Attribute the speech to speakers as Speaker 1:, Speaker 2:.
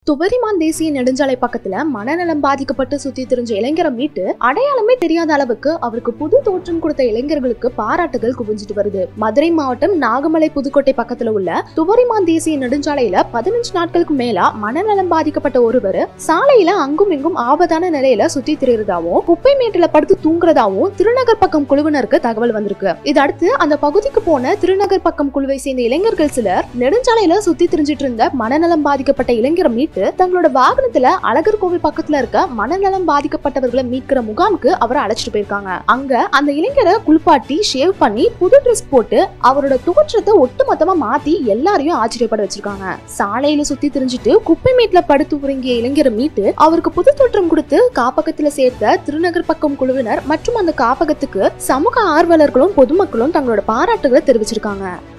Speaker 1: துவரிமான் தேசிய நெடுஞ்சாலை பக்கத்துல மனநலம் பாதிக்கப்பட்டு சுத்தி திரிஞ்ச இளைஞரை மீட்டு அடையாளமே தெரியாத அளவுக்கு அவருக்கு புது தோற்றம் கொடுத்த இளைஞர்களுக்கு பாராட்டுகள் குவிஞ்சிட்டு வருது மதுரை மாவட்டம் நாகமலை புதுக்கோட்டை பக்கத்துல உள்ள துவரிமான் தேசிய நெடுஞ்சாலையில பதினஞ்சு நாட்களுக்கு மேலா மனநலம் பாதிக்கப்பட்ட ஒருவர் சாலையில அங்கும் இங்கும் ஆபத்தான நிலையில சுத்தி திரிறதாவும் குப்பை மேட்டுல படுத்து தூங்குறதாவும் திருநகர் பக்கம் குழுவினருக்கு தகவல் வந்திருக்கு இது அடுத்து அந்த பகுதிக்கு போன திருநகர் பக்கம் குழுவை சேர்ந்த இளைஞர்கள் சிலர் நெடுஞ்சாலையில சுத்தி திரிஞ்சிட்டு இருந்த மனநலம் பாதிக்கப்பட்ட இளைஞரை மீட்டு தங்களோட வாகனத்துல அழகர் கோவில் பக்கத்துல இருக்க மனநலம் பாதிக்கப்பட்டவர்களை மீட்கிற முகாமுக்கு அவரை அழைச்சிட்டு போயிருக்காங்க அங்க அந்த இளைஞரை குளிப்பாட்டி ஷேவ் பண்ணி புது ட்ரெஸ் போட்டு அவரோட தோற்றத்தை ஒட்டுமொத்தமா மாத்தி எல்லாரையும் ஆச்சரியப்பட வச்சிருக்காங்க சாலையில சுத்தி திரிஞ்சிட்டு குப்பை மேட்ல படுத்து உறங்கிய இளைஞரை மீட்டு அவருக்கு புது தோற்றம் கொடுத்து காப்பகத்துல சேர்த்த திருநகர் பக்கம் குழுவினர் மற்றும் அந்த காப்பகத்துக்கு சமூக ஆர்வலர்களும் பொதுமக்களும் தங்களோட பாராட்டுகளை தெரிவிச்சிருக்காங்க